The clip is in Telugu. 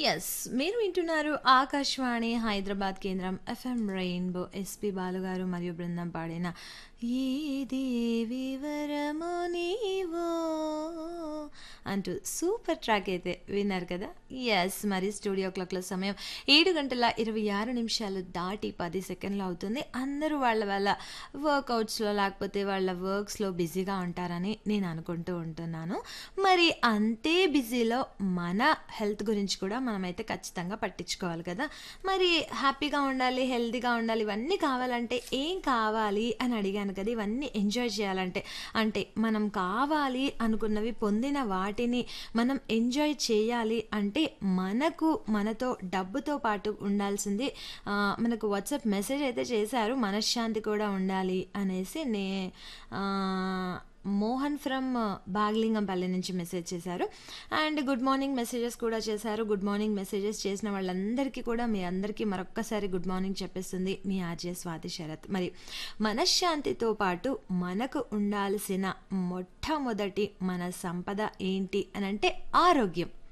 ఎస్ మీరు వింటున్నారు ఆకాశవాణి హైదరాబాద్ కేంద్రం ఎఫ్ఎం రెయిన్బో ఎస్పి బాలుగారు మరియు బృందం పాడిన ఈ దేవి వరము నీవో అంటూ సూపర్ ట్రాక్ అయితే విన్నారు కదా ఎస్ మరి స్టూడియో క్లాక్ల సమయం ఏడు గంటల ఇరవై ఆరు నిమిషాలు దాటి పది సెకండ్లు అవుతుంది అందరూ వాళ్ళ వాళ్ళ వర్కౌట్స్లో లేకపోతే వాళ్ళ వర్క్స్లో బిజీగా ఉంటారని నేను అనుకుంటూ ఉంటున్నాను మరి అంతే బిజీలో మన హెల్త్ గురించి కూడా మనమైతే ఖచ్చితంగా పట్టించుకోవాలి కదా మరి హ్యాపీగా ఉండాలి హెల్తీగా ఉండాలి ఇవన్నీ కావాలంటే ఏం కావాలి అని అడిగాను కదా ఇవన్నీ ఎంజాయ్ చేయాలంటే అంటే మనం కావాలి అనుకున్నవి పొందిన వాటిని మనం ఎంజాయ్ చేయాలి అంటే మనకు మనతో డబ్బుతో పాటు ఉండాల్సింది ఆ, మనకు వాట్సాప్ మెసేజ్ అయితే చేశారు మనశ్శాంతి కూడా ఉండాలి అనేసి నే ఆ, మోహన్ ఫ్రమ్ బాగ్లింగంపల్లి నుంచి మెసేజ్ చేశారు అండ్ గుడ్ మార్నింగ్ మెసేజెస్ కూడా చేశారు గుడ్ మార్నింగ్ మెసేజెస్ చేసిన వాళ్ళందరికీ కూడా మీ అందరికీ మరొక్కసారి గుడ్ మార్నింగ్ చెప్పేస్తుంది మీ ఆర్జే స్వాతి శరత్ మరి మనశ్శాంతితో పాటు మనకు ఉండాల్సిన మొట్టమొదటి మన సంపద ఏంటి అని అంటే ఆరోగ్యం